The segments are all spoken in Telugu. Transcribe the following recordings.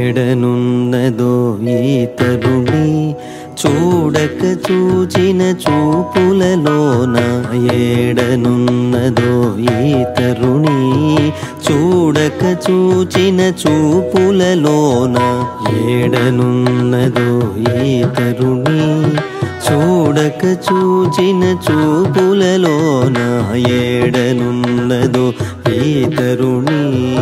ఏడనున్నదో ఈ తరుణి చూడక చూచిన చూపులలోన ఏడనున్నదో ఈ తరుణి చూడక చూచిన చూపులలోన ఏడనున్నదో ఈ తరుణి చూడక చూచిన చూపులలోన ఏడనున్నదో ఈ తరుణి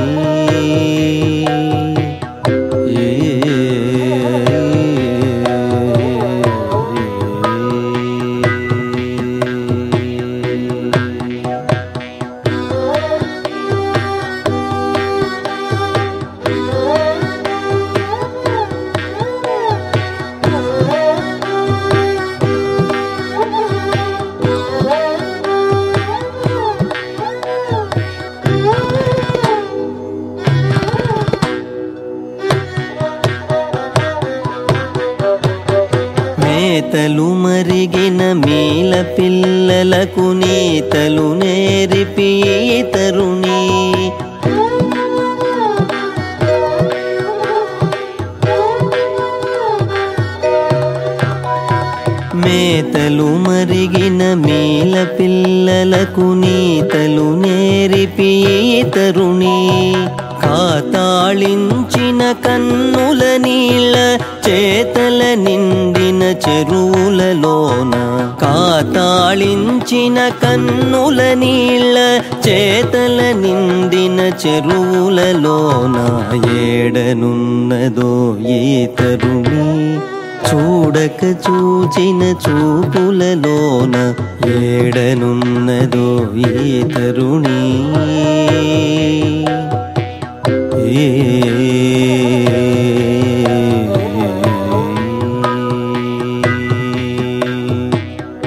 మేతలు మరిగిన మీల పిల్లలకు నీతలు నేరిపి ఈ తరుణి మేతలు మరిగిన మీల పిల్లలకు నీతలు నేరిపి ఈ తరుణి కాతాళించిన కన్నుల నీళ్ళ చేతల నిండిన చెరువులలోన కాతాళించిన కన్నుల నీళ్ళ చేతల నిండిన చెరువులలోన ఏడనున్నదో ఈ తరుణి చూడక చూచిన చూపులలోన ఏడనున్నదో ఈ తరుణి ఏ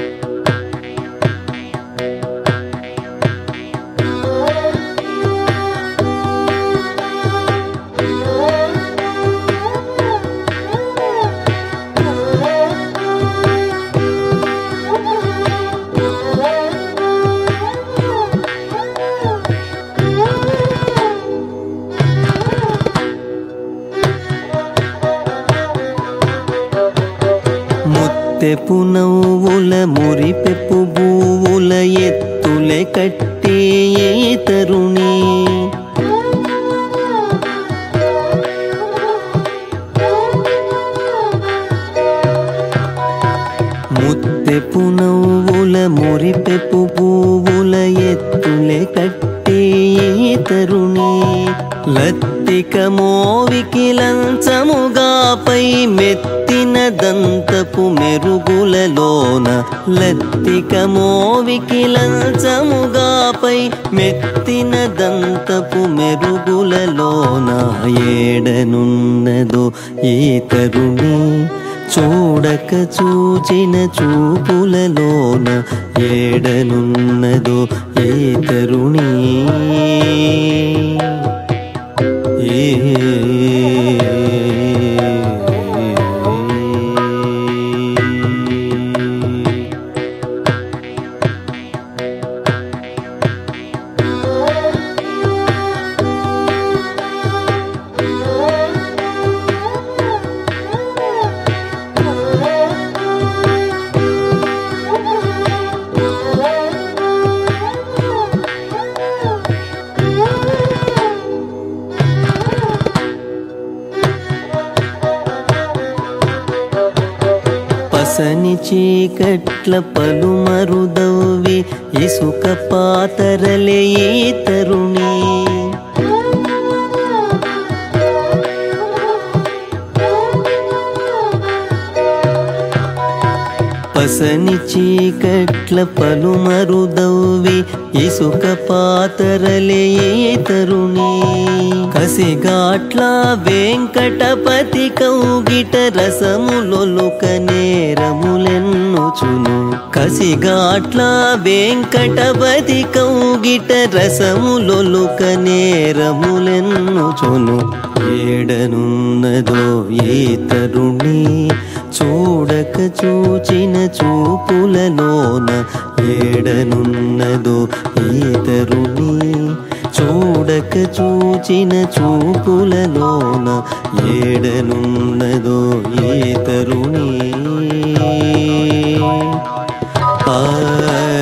ముత్తెపు నవ్వుల మురిపెప్పు బూవుల ఎత్తులే కట్టి ఏ తరుణి ముత్తెపు నవ్వుల మురిపెప్పు పువ్వుల ఎత్తులే కట్టి ఏ తరుణి లత్తిక మోవికి లంచముగాపై మెత్తిన దంతపు మెరుగులలోన లత్తిక మోవికి లంచముగాపై మెత్తిన దంతపు మెరుగులలోన ఏడనున్నదో ఈ తరుణి చూడక చూచిన చూపులలోన ఏడనున్నదో ఏ తరుణి ఏ పసని చీకట్ల పలుమరుదవ్వి ఇసుక పాతరలే ఈ తరుణి పసని చీకట్ల పలుమరుదవ్వి ఇసుక పాతరలే ఈ తరుణి కసిగాట్ల వెంకటపతి కౌగిట రసములొలుక నేరములెన్నుచును కసిగాట్ల వెంకటపతి కౌగిట రసములొలుక నేరములెన్నుచును ఏడనున్నదో ఏ తరుణి చూడక చూచిన చూపులలోన ఏడనున్నదో ఈ తరుణి చూడక చూచిన చూపులలోన ఏడనున్నదో ఏ తరుణి ఆ